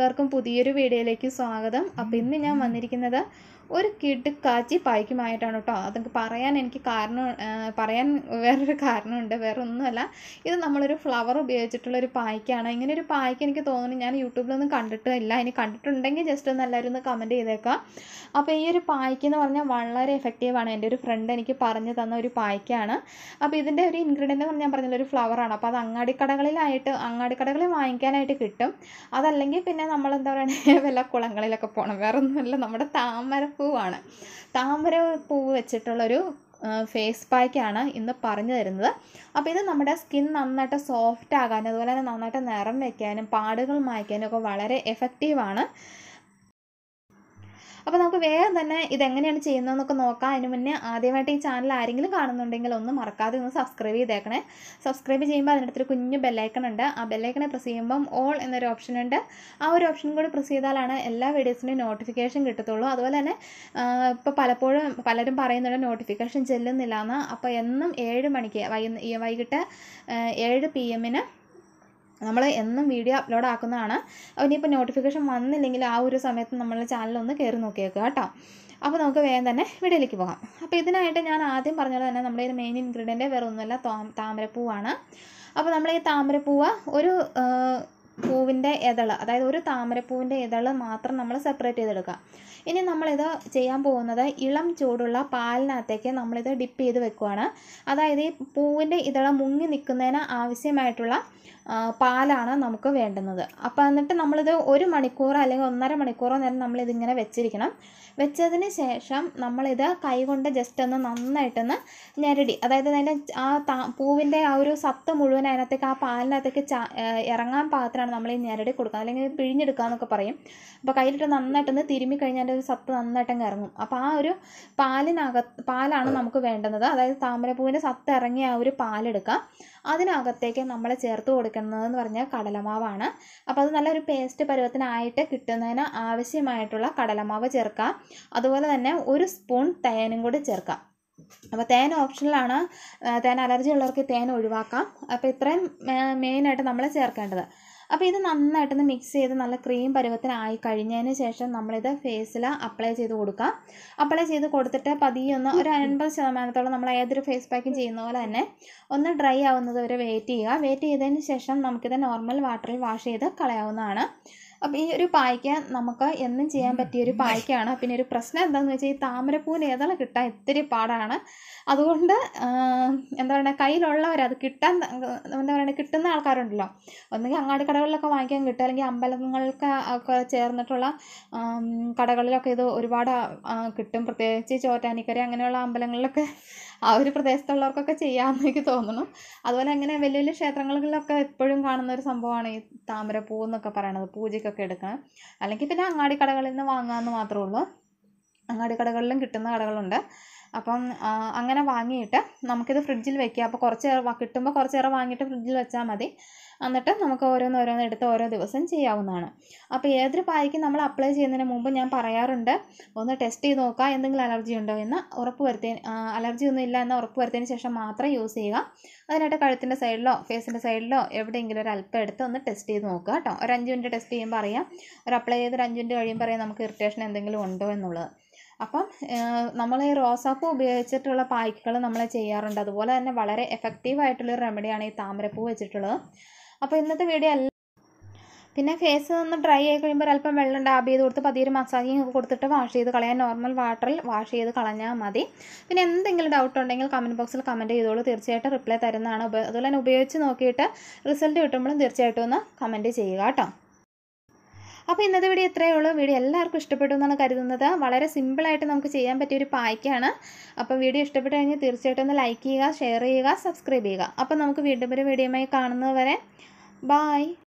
എല്ലാവർക്കും പുതിയൊരു വീഡിയോയിലേക്ക് സ്വാഗതം അപ്പോൾ ഇന്ന് ഞാൻ വന്നിരിക്കുന്നത് ഒരു കിടുക്കാച്ചി പായ്ക്കുമായിട്ടാണ് കേട്ടോ അതൊക്കെ പറയാൻ എനിക്ക് കാരണം ആ, പറയാൻ വേറൊരു കാരണമുണ്ട് വേറെ ഒന്നുമല്ല ഇത് നമ്മളൊരു ഫ്ലവർ ഉപയോഗിച്ചിട്ടുള്ള ഒരു പായ്ക്കാണ് ഇങ്ങനെ ഒരു പായ്ക്ക് എനിക്ക് തോന്നുന്നു ഞാൻ യൂട്യൂബിലൊന്നും കണ്ടിട്ടില്ല ഇനി കണ്ടിട്ടുണ്ടെങ്കിൽ ജസ്റ്റ് ഒന്ന് എല്ലാവരും ഒന്ന് കമൻറ്റ് ചെയ്തേക്കാം അപ്പോൾ ഈ ഒരു പായ്ക്ക് എന്ന് പറഞ്ഞാൽ വളരെ എഫക്റ്റീവാണ് എൻ്റെ ഒരു ഫ്രണ്ട് എനിക്ക് പറഞ്ഞു തന്ന ഒരു പായ്ക്കാണ് അപ്പോൾ ഇതിൻ്റെ ഒരു ഇൻഗ്രീഡിയൻ്റ് എന്ന് ഞാൻ പറഞ്ഞില്ല ഒരു ഫ്ലവറാണ് അപ്പോൾ അത് അങ്ങാടിക്കടകളിലായിട്ട് അങ്ങാടിക്കടകളിൽ വാങ്ങിക്കാനായിട്ട് കിട്ടും അതല്ലെങ്കിൽ പിന്നെ നമ്മൾ എന്താ പറയുക വല്ല കുളങ്ങളിലൊക്കെ പോകണം വേറെ ഒന്നുമില്ല നമ്മുടെ താമരപ്പൂവാണ് താമര പൂവ് വെച്ചിട്ടുള്ളൊരു ഫേസ് പാക്കാണ് ഇന്ന് പറഞ്ഞു തരുന്നത് അപ്പോൾ ഇത് നമ്മുടെ സ്കിൻ നന്നായിട്ട് സോഫ്റ്റ് ആകാനും അതുപോലെ തന്നെ നന്നായിട്ട് നിറം വയ്ക്കാനും പാടുകൾ മായ്ക്കാനും ഒക്കെ വളരെ എഫക്റ്റീവാണ് അപ്പോൾ നമുക്ക് വേഗം തന്നെ ഇതെങ്ങനെയാണ് ചെയ്യുന്നതെന്നൊക്കെ നോക്കാം അതിന് മുന്നേ ആദ്യമായിട്ട് ഈ ചാനൽ ആരെങ്കിലും കാണുന്നുണ്ടെങ്കിൽ ഒന്ന് മറക്കാതെ ഒന്ന് സബ്സ്ക്രൈബ് ചെയ്തേക്കണേ സബ്സ്ക്രൈബ് ചെയ്യുമ്പോൾ അതിനടുത്തൊരു കുഞ്ഞു ബെല്ലൈക്കൺ ഉണ്ട് ആ ബെല്ലൈക്കണെ പ്രസ് ചെയ്യുമ്പം ഓൾ എന്നൊരു ഓപ്ഷൻ ഉണ്ട് ആ ഒരു ഓപ്ഷൻ കൂടി പ്രസ് ചെയ്താലാണ് എല്ലാ വീഡിയോസിൻ്റെയും നോട്ടിഫിക്കേഷൻ കിട്ടത്തുള്ളൂ അതുപോലെ തന്നെ ഇപ്പോൾ പലപ്പോഴും പലരും പറയുന്നുണ്ട് നോട്ടിഫിക്കേഷൻ ചെല്ലുന്നില്ല എന്ന് അപ്പോൾ എന്നും ഏഴ് മണിക്ക് വൈ ഈ വൈകിട്ട് ആ, ഏഴ് പി എമ്മിന് നമ്മൾ എന്നും വീഡിയോ അപ്ലോഡ് ആക്കുന്നതാണ് ഇനിയിപ്പോൾ നോട്ടിഫിക്കേഷൻ വന്നില്ലെങ്കിൽ ആ ഒരു സമയത്ത് നമ്മൾ ചാനലൊന്ന് കയറി നോക്കിയേക്കുക കേട്ടോ അപ്പോൾ നമുക്ക് വേഗം തന്നെ വീഡിയോയിലേക്ക് പോകാം അപ്പോൾ ഇതിനായിട്ട് ഞാൻ ആദ്യം പറഞ്ഞത് തന്നെ നമ്മുടെ ഒരു മെയിൻ ഇൻഗ്രീഡിയൻറ്റ് വേറെ ഒന്നുമല്ല താ- താമരപ്പൂവാണ് അപ്പോൾ നമ്മൾ ഈ താമരപ്പൂവ് ഒരു ആ, പൂവിൻ്റെ ഇതള് അതായത് ഒരു താമരപ്പൂവിൻ്റെ ഇതള് മാത്രം നമ്മൾ സെപ്പറേറ്റ് ചെയ്തെടുക്കുക ഇനി നമ്മളിത് ചെയ്യാൻ പോകുന്നത് ഇളം ചൂടുള്ള പാലിനകത്തേക്ക് നമ്മളിത് ഡിപ്പ് ചെയ്ത് വെക്കുവാണ് അതായത് ഈ പൂവിൻ്റെ ഇതള മുങ്ങി നിൽക്കുന്നതിന് ആവശ്യമായിട്ടുള്ള ആ, പാലാണ് നമുക്ക് വേണ്ടുന്നത് അപ്പോൾ എന്നിട്ട് നമ്മളിത് ഒരു മണിക്കൂറോ അല്ലെങ്കിൽ ഒന്നര മണിക്കൂറോ നേരം നമ്മളിതിങ്ങനെ വെച്ചിരിക്കണം വെച്ചതിന് ശേഷം നമ്മളിത് കൈകൊണ്ട് ജസ്റ്റ് ഒന്ന് നന്നായിട്ടൊന്ന് ഞെരടി അതായത് അതിൻ്റെ ആ താ പൂവിൻ്റെ ആ ഒരു സത്ത് മുഴുവൻ അതിനകത്തേക്ക് ആ പാലിനകത്തേക്ക് ചാ ഏ, ഇറങ്ങാൻ പാകത്തിനാണ് നമ്മൾ ഈ ഞെരടി കൊടുക്കുക അല്ലെങ്കിൽ പിഴിഞ്ഞെടുക്കുക എന്നൊക്കെ പറയും അപ്പോൾ കയ്യിലിട്ട് നന്നായിട്ടൊന്ന് തിരുമ്മി കഴിഞ്ഞാൽ അതിൻ്റെ ഒരു സത്ത് നന്നായിട്ടങ്ങ് ഇറങ്ങും അപ്പോൾ ആ ഒരു പാലിനകത്ത് പാലാണ് നമുക്ക് വേണ്ടുന്നത് അതായത് താമരപ്പൂവിൻ്റെ സത്ത് ഇറങ്ങിയ ആ ഒരു പാലെടുക്കുക അതിനകത്തേക്ക് നമ്മൾ ചേർത്ത് കൊടുക്കുന്നതെന്ന് പറഞ്ഞാൽ കടലമാവാണ് അപ്പോൾ അത് നല്ലൊരു പേസ്റ്റ് പരുവത്തിനായിട്ട് കിട്ടുന്നതിന് ആവശ്യമായിട്ടുള്ള കടലമാവ് ചേർക്കുക അതുപോലെ തന്നെ ഒരു സ്പൂൺ തേനും കൂടി ചേർക്കുക അപ്പോൾ തേൻ ഓപ്ഷനിലാണ് ആ, തേൻ അലർജി ഉള്ളവർക്ക് തേൻ ഒഴിവാക്കാം അപ്പോൾ ഇത്രയും മെയിനായിട്ട് നമ്മൾ ചേർക്കേണ്ടത് അപ്പോൾ ഇത് നന്നായിട്ടൊന്ന് മിക്സ് ചെയ്ത് നല്ല ക്രീം പരുവത്തിനായി കഴിഞ്ഞതിന് ശേഷം നമ്മളിത് ഫേസിൽ അപ്ലൈ ചെയ്ത് കൊടുക്കുക അപ്ലൈ ചെയ്ത് കൊടുത്തിട്ട് പതിയെ ഒന്ന് ഒരു അൻപത് ശതമാനത്തോളം നമ്മൾ ഏതൊരു ഫേസ് പാക്കും ചെയ്യുന്ന പോലെ തന്നെ ഒന്ന് ഡ്രൈ ആവുന്നത് വരെ വെയിറ്റ് ചെയ്യുക വെയിറ്റ് ചെയ്തതിന് ശേഷം നമുക്കിത് നോർമൽ വാട്ടറിൽ വാഷ് ചെയ്ത് കളയാവുന്നതാണ് അപ്പോൾ ഈ ഒരു പായ്ക്ക നമുക്ക് എന്നും ചെയ്യാൻ പറ്റിയ ഒരു പായ്ക്കാണ് പിന്നെ ഒരു പ്രശ്നം എന്താണെന്ന് വെച്ചാൽ ഈ താമരപ്പൂവിന് ഏതാണ് കിട്ടാൻ ഇത്തിരി പാടാണ് അതുകൊണ്ട് ആ, എന്താ പറയുക കയ്യിലുള്ളവർ അത് കിട്ടാൻ എന്താ പറയുക കിട്ടുന്ന ആൾക്കാരുണ്ടല്ലോ ഒന്നുകിൽ അങ്ങാടി കടകളിലൊക്കെ വാങ്ങിക്കാൻ കിട്ടും അല്ലെങ്കിൽ അമ്പലങ്ങൾക്ക് ഒക്കെ ചേർന്നിട്ടുള്ള ആം, കടകളിലൊക്കെ ഇത് ഒരുപാട് ആ, കിട്ടും പ്രത്യേകിച്ച് ചോറ്റാനിക്കര അങ്ങനെയുള്ള അമ്പലങ്ങളിലൊക്കെ ആ ഒരു പ്രദേശത്തുള്ളവർക്കൊക്കെ ചെയ്യാമെന്ന് എനിക്ക് തോന്നുന്നു അതുപോലെ അങ്ങനെ വലിയ വലിയ ക്ഷേത്രങ്ങളിലൊക്കെ എപ്പോഴും കാണുന്ന ഒരു സംഭവമാണ് ഈ താമരപ്പൂ എന്നൊക്കെ പറയണത് പൂജയ്ക്കൊക്കെ എടുക്കണം അല്ലെങ്കിൽ പിന്നെ അങ്ങാടി കടകളിൽ നിന്ന് വാങ്ങാമെന്ന് മാത്രമേ ഉള്ളൂ അങ്ങാടി കടകളിലും കിട്ടുന്ന കടകളുണ്ട് അപ്പം ആ, അങ്ങനെ വാങ്ങിയിട്ട് നമുക്കിത് ഫ്രിഡ്ജിൽ വെക്കുക അപ്പോൾ കുറച്ച് നേരം വ- കിട്ടുമ്പോൾ കുറച്ച് നേരം വാങ്ങിയിട്ട് ഫ്രിഡ്ജിൽ വെച്ചാൽ മതി എന്നിട്ട് നമുക്ക് ഓരോന്ന് ഓരോന്ന് എടുത്ത് ഓരോ ദിവസം ചെയ്യാവുന്നതാണ് അപ്പോൾ ഏതൊരു പായ്ക്ക് നമ്മൾ അപ്ലൈ ചെയ്യുന്നതിന് മുമ്പ് ഞാൻ പറയാറുണ്ട് ഒന്ന് ടെസ്റ്റ് ചെയ്ത് നോക്കുക എന്തെങ്കിലും അലർജി ഉണ്ടോ എന്ന് ഉറപ്പ് വരുത്തി അലർജി ഒന്നും ഇല്ല എന്ന് ഉറപ്പ് വരുത്തിയതിന് ശേഷം മാത്രം യൂസ് ചെയ്യുക അതിനായിട്ട് കഴുത്തിൻ്റെ സൈഡിലോ ഫേസിൻ്റെ സൈഡിലോ എവിടെയെങ്കിലും ഒരു അല്പം എടുത്ത് ഒന്ന് ടെസ്റ്റ് ചെയ്ത് നോക്കുക കേട്ടോ ഒരു അഞ്ച് മിനിറ്റ് ടെസ്റ്റ് ചെയ്യുമ്പോൾ അറിയാം ഒരു അപ്ലൈ ചെയ്ത് ഒരു അഞ്ച് മിനിറ്റ് കഴിയുമ്പോൾ അറിയാം നമുക്ക് ഇറിറ്റേഷൻ എന്തെങ്കിലും ഉണ്ടോ എന്നുള്ളത് അപ്പം നമ്മൾ ഈ റോസാപ്പൂ ഉപയോഗിച്ചിട്ടുള്ള പായ്ക്കുകൾ നമ്മൾ ചെയ്യാറുണ്ട് അതുപോലെ തന്നെ വളരെ എഫക്റ്റീവ് ആയിട്ടുള്ളൊരു റെമഡിയാണ് ഈ താമരപ്പൂ വെച്ചിട്ടുള്ളത് അപ്പോൾ ഇന്നത്തെ വീഡിയോ എല്ലാം പിന്നെ ഫേസ് ഒന്ന് ഡ്രൈ ആയി കഴിയുമ്പോൾ ഒരല്പം വെള്ളം ഡാബ് ചെയ്ത് കൊടുത്ത് പതിയൊരു മസാജിങ് ഒക്കെ കൊടുത്തിട്ട് വാഷ് ചെയ്ത് കളയാൻ നോർമൽ വാട്ടറിൽ വാഷ് ചെയ്ത് കളഞ്ഞാൽ മതി പിന്നെ എന്തെങ്കിലും ഡൗട്ട് ഉണ്ടെങ്കിൽ കമൻറ്റ് ബോക്സിൽ കമൻറ്റ് ചെയ്തോളൂ തീർച്ചയായിട്ടും റിപ്ലൈ തരുന്നതാണ് ഉപ- അതുപോലെ തന്നെ ഉപയോഗിച്ച് നോക്കിയിട്ട് റിസൾട്ട് കിട്ടുമ്പോഴും തീർച്ചയായിട്ടും ഒന്ന് കമൻറ്റ് ചെയ്യുക കേട്ടോ അപ്പോൾ ഇന്നത്തെ വീഡിയോ ഇത്രയേ ഉള്ളൂ വീഡിയോ എല്ലാവർക്കും ഇഷ്ടപ്പെട്ടു എന്നാണ് കരുതുന്നത് വളരെ സിമ്പിളായിട്ട് നമുക്ക് ചെയ്യാൻ പറ്റിയ ഒരു പായ്ക്കാണ് അപ്പോൾ വീഡിയോ ഇഷ്ടപ്പെട്ടു കഴിഞ്ഞാൽ തീർച്ചയായിട്ടും ഒന്ന് ലൈക്ക് ചെയ്യുക ഷെയർ ചെയ്യുക സബ്സ്ക്രൈബ് ചെയ്യുക അപ്പോൾ നമുക്ക് വീണ്ടും ഒരു വീഡിയോയുമായി കാണുന്നത് വരെ ബായ്